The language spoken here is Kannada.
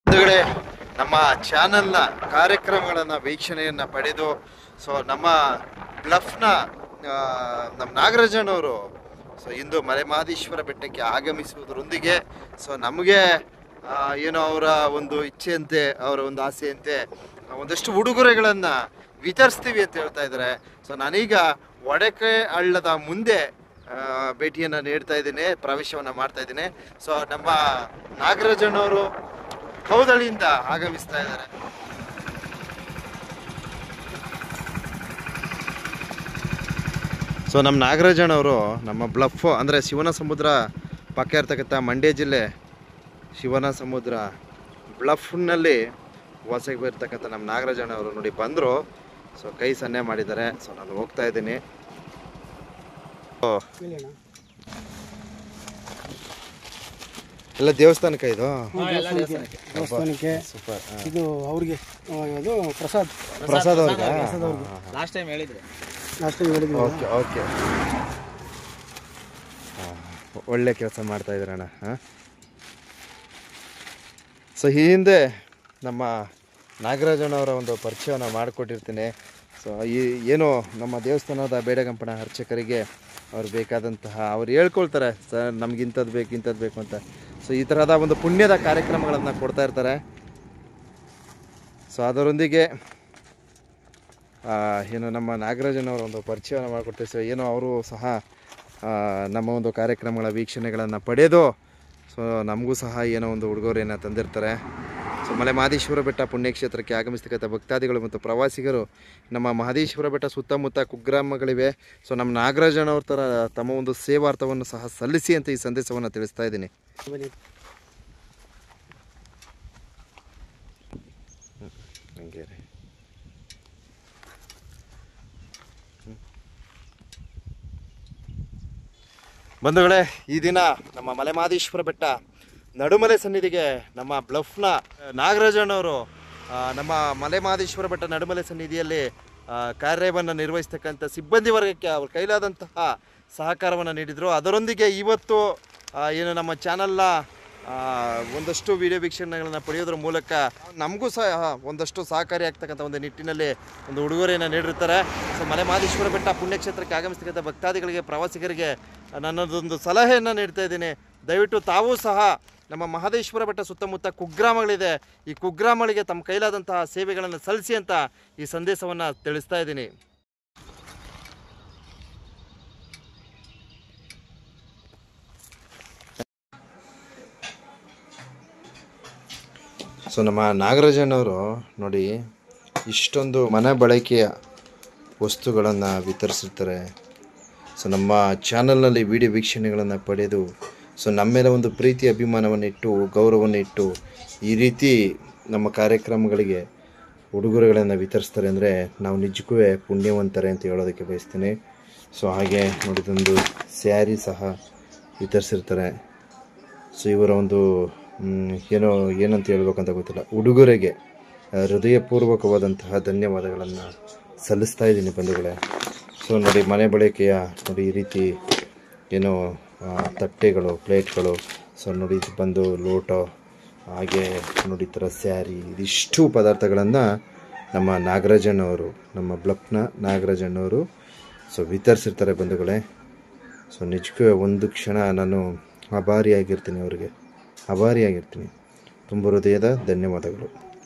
ಮುಂದುಗಡೆ ನಮ್ಮ ಚಾನೆಲ್ನ ಕಾರ್ಯಕ್ರಮಗಳನ್ನು ವೀಕ್ಷಣೆಯನ್ನು ಪಡೆದು ಸೊ ನಮ್ಮ ಬ್ಲಫ್ನ ಆ, ನಮ್ಮ ನಾಗರಾಜನವರು ಸೊ ಇಂದು ಮಲೆಮಹದೇಶ್ವರ ಬೆಟ್ಟಕ್ಕೆ ಆಗಮಿಸುವುದರೊಂದಿಗೆ ಸೊ ನಮಗೆ ಆ, ಏನೋ ಅವರ ಒಂದು ಇಚ್ಛೆಯಂತೆ ಅವರ ಒಂದು ಆಸೆಯಂತೆ ಒಂದಷ್ಟು ಉಡುಗೊರೆಗಳನ್ನು ವಿತರಿಸ್ತೀವಿ ಅಂತ ಹೇಳ್ತಾ ಇದ್ದಾರೆ ಸೊ ನಾನೀಗ ಒಡಕೆ ಹಳ್ಳದ ಮುಂದೆ ಆ, ಭೇಟಿಯನ್ನು ನೀಡ್ತಾ ಇದ್ದೀನಿ ಪ್ರವೇಶವನ್ನು ಮಾಡ್ತಾ ಇದ್ದೀನಿ ಸೊ ನಮ್ಮ ನಾಗರಾಜನವರು ಕೌದಳಿಯಿಂದ ಆಗಮಿಸ್ತಾ ಇದ್ದಾರೆ ಸೊ ನಮ್ಮ ನಾಗರಾಜನವರು ನಮ್ಮ ಬ್ಲಫ್ ಅಂದರೆ ಶಿವನ ಸಮುದ್ರ ಪಕ್ಕ ಇರ್ತಕ್ಕಂಥ ಮಂಡ್ಯ ಜಿಲ್ಲೆ ಶಿವನ ಸಮುದ್ರ ಬ್ಲಫ್ನಲ್ಲಿ ವಾಸಕ್ಕೆ ಬರ್ತಕ್ಕಂಥ ನಮ್ಮ ನಾಗರಾಜನವರು ನೋಡಿ ಬಂದರು ಸೊ ಕೈ ಸನ್ನೆ ಮಾಡಿದ್ದಾರೆ ಸೊ ನಾನು ಹೋಗ್ತಾ ಇದ್ದೀನಿ ಎಲ್ಲ ದೇವಸ್ಥಾನಕ್ಕೆ ಇದು ದೇವಸ್ಥಾನಕ್ಕೆ ಸೂಪರ್ ಇದು ಅವ್ರಿಗೆ ಆ, ಅದು ಪ್ರಸಾದ್ ಪ್ರಸಾದ್ ಅವ್ರಿಗೆ ಲಾಸ್ಟ್ ಟೈಮ್ ಹೇಳಿದ್ರು ಲಾಸ್ಟ್ ಟೈಮ್ ಹೇಳಿದ್ವಿ ಓಕೆ ಓಕೆ ಒಳ್ಳೆ ಕೆಲಸ ಮಾಡ್ತಾ ಇದ್ದೀರಣ್ಣ ಹಾಂ ಸೊ ಈ ಹಿಂದೆ ನಮ್ಮ ನಾಗರಾಜನವರ ಒಂದು ಪರಿಚಯನ ಮಾಡಿಕೊಟ್ಟಿರ್ತೀನಿ ಸೊ ಈ ಏನು ನಮ್ಮ ದೇವಸ್ಥಾನದ ಬೇಡಗಂಪಣ ಅರ್ಚಕರಿಗೆ ಅವ್ರು ಬೇಕಾದಂತಹ ಅವ್ರು ಹೇಳ್ಕೊಳ್ತಾರೆ ಸರ್ ನಮ್ಗೆ ಇಂಥದ್ದು ಬೇಕು ಇಂಥದ್ದು ಬೇಕು ಅಂತ ಸೊ ಈ ಥರದ ಒಂದು ಪುಣ್ಯದ ಕಾರ್ಯಕ್ರಮಗಳನ್ನು ಕೊಡ್ತಾ ಇರ್ತಾರೆ ಸೊ ಅದರೊಂದಿಗೆ ಆ, ಏನು ನಮ್ಮ ನಾಗರಾಜನವರ ಒಂದು ಪರಿಚಯವನ್ನು ಮಾಡಿಕೊಡ್ತೀವಿ ಸೊ ಏನು ಅವರು ಸಹ ಆ, ನಮ್ಮ ಒಂದು ಕಾರ್ಯಕ್ರಮಗಳ ವೀಕ್ಷಣೆಗಳನ್ನು ಪಡೆದು ಸೊ ನಮಗೂ ಸಹ ಏನೋ ಒಂದು ಉಡುಗೊರೆಯನ್ನು ತಂದಿರ್ತಾರೆ ಸೊ ಮಲೆ ಮಹದೇಶ್ವರ ಬೆಟ್ಟ ಪುಣ್ಯಕ್ಷೇತ್ರಕ್ಕೆ ಆಗಮಿಸ್ತಕ್ಕಂಥ ಭಕ್ತಾದಿಗಳು ಮತ್ತು ಪ್ರವಾಸಿಗರು ನಮ್ಮ ಮಹದೇಶ್ವರ ಬೆಟ್ಟ ಸುತ್ತಮುತ್ತ ಕುಗ್ರಾಮಗಳಿವೆ ಸೊ ನಮ್ಮ ನಾಗರಾಜನವ್ರ ಥರ ತಮ್ಮ ಒಂದು ಸೇವಾರ್ಥವನ್ನು ಸಹ ಸಲ್ಲಿಸಿ ಅಂತ ಈ ಸಂದೇಶವನ್ನು ತಿಳಿಸ್ತಾ ಇದ್ದೀನಿ ಬನ್ನಿ. ಹಂಗೆ ರೀ ಬಂಧುಗಳೇ ಈ ದಿನ ನಮ್ಮ ಮಲೆಮಹದೇಶ್ವರ ಬೆಟ್ಟ ನಡುಮಲೆ ಸನ್ನಿಧಿಗೆ ನಮ್ಮ ಬ್ಲಫ್ನ ನಾಗರಾಜನವರು ಆ, ನಮ್ಮ ಮಲೆಮಹದೇಶ್ವರ ಬೆಟ್ಟ ನಡುಮಲೆ ಸನ್ನಿಧಿಯಲ್ಲಿ ಆ, ಕಾರ್ಯವನ್ನು ನಿರ್ವಹಿಸ್ತಕ್ಕಂಥ ಸಿಬ್ಬಂದಿ ವರ್ಗಕ್ಕೆ ಅವ್ರ ಕೈಲಾದಂತಹ ಸಹಕಾರವನ್ನು ನೀಡಿದರು ಅದರೊಂದಿಗೆ ಇವತ್ತು ಆ, ಏನು ನಮ್ಮ ಚಾನಲ್ನ ಆ, ಒಂದಷ್ಟು ವಿಡಿಯೋ ವೀಕ್ಷಣೆಗಳನ್ನು ಪಡೆಯೋದ್ರ ಮೂಲಕ ನಮಗೂ ಸಹ ಒಂದಷ್ಟು ಸಹಕಾರಿ ಆಗ್ತಕ್ಕಂಥ ಒಂದು ನಿಟ್ಟಿನಲ್ಲಿ ಒಂದು ಉಡುಗೊರೆಯನ್ನು ನೀಡಿರ್ತಾರೆ ಸೊ ಮಲೆ ಮಹದೇಶ್ವರ ಬೆಟ್ಟ ಪುಣ್ಯಕ್ಷೇತ್ರಕ್ಕೆ ಆಗಮಿಸ್ತಕ್ಕಂಥ ಭಕ್ತಾದಿಗಳಿಗೆ ಪ್ರವಾಸಿಗರಿಗೆ ನನ್ನದೊಂದು ಸಲಹೆಯನ್ನು ನೀಡ್ತಾ ಇದ್ದೀನಿ ದಯವಿಟ್ಟು ತಾವೂ ಸಹ ನಮ್ಮ ಮಹದೇಶ್ವರ ಬೆಟ್ಟ ಸುತ್ತಮುತ್ತ ಕುಗ್ರಾಮಗಳಿದೆ ಈ ಕುಗ್ರಾಮಗಳಿಗೆ ತಮ್ಮ ಕೈಲಾದಂತಹ ಸೇವೆಗಳನ್ನು ಸಲ್ಲಿಸಿ ಅಂತ ಈ ಸಂದೇಶವನ್ನು ತಿಳಿಸ್ತಾ ಇದ್ದೀನಿ ಸೊ ನಮ್ಮ ನಾಗರಾಜನವರು ನೋಡಿ ಇಷ್ಟೊಂದು ಮನೆ ಬಳಕೆಯ ವಸ್ತುಗಳನ್ನು ವಿತರಿಸಿರ್ತಾರೆ ಸೊ ನಮ್ಮ ಚಾನಲ್ನಲ್ಲಿ ವಿಡಿಯೋ ವೀಕ್ಷಣೆಗಳನ್ನು ಪಡೆದು ಸೊ ನಮ್ಮ ಮೇಲೆ ಒಂದು ಪ್ರೀತಿ ಅಭಿಮಾನವನ್ನು ಇಟ್ಟು ಗೌರವವನ್ನು ಇಟ್ಟು ಈ ರೀತಿ ನಮ್ಮ ಕಾರ್ಯಕ್ರಮಗಳಿಗೆ ಉಡುಗೊರೆಗಳನ್ನು ವಿತರಿಸ್ತಾರೆ ಅಂದರೆ ನಾವು ನಿಜಕ್ಕೂ ಪುಣ್ಯವಂತರೆ ಅಂತ ಹೇಳೋದಕ್ಕೆ ಬಯಸ್ತೀನಿ ಸೊ ಹಾಗೆ ನೋಡಿದೊಂದು ಸ್ಯಾರಿ ಸಹ ವಿತರಿಸಿರ್ತಾರೆ ಸೊ ಇವರ ಒಂದು ಮ್, ಏನೋ ಏನಂತ ಹೇಳ್ಬೇಕಂತ ಗೊತ್ತಿಲ್ಲ ಉಡುಗೊರೆಗೆ ಆ, ಹೃದಯಪೂರ್ವಕವಾದಂತಹ ಧನ್ಯವಾದಗಳನ್ನು ಸಲ್ಲಿಸ್ತಾ ಇದ್ದೀನಿ ಬಂಧುಗಳೇ ಸೊ ನೋಡಿ ಮನೆ ಬಳಕೆಯ ನೋಡಿ ಈ ರೀತಿ ಏನೋ ಆ, ತಟ್ಟೆಗಳು ಪ್ಲೇಟ್ಗಳು ಸೊ ನೋಡಿ ಇದು ಬಂದು ಲೋಟ ಹಾಗೆ ನೋಡಿ ಈ ಥರ ಸ್ಯಾರಿ ಇದಿಷ್ಟು ಪದಾರ್ಥಗಳನ್ನು ನಮ್ಮ ನಾಗರಾಜಣ್ಣವರು ನಮ್ಮ ಬ್ಲಕ್ನ ನಾಗರಾಜಣ್ಣವರು ಸೊ ವಿತರಿಸಿರ್ತಾರೆ ಬಂಧುಗಳೇ ಸೊ ನಿಜಕ್ಕೂ ಒಂದು ಕ್ಷಣ ನಾನು ಅಭಾರಿಯಾಗಿರ್ತೀನಿ ಅವರಿಗೆ ಅಭಾರಿಯಾಗಿರ್ತೀನಿ ತುಂಬ ಹೃದಯದ ಧನ್ಯವಾದಗಳು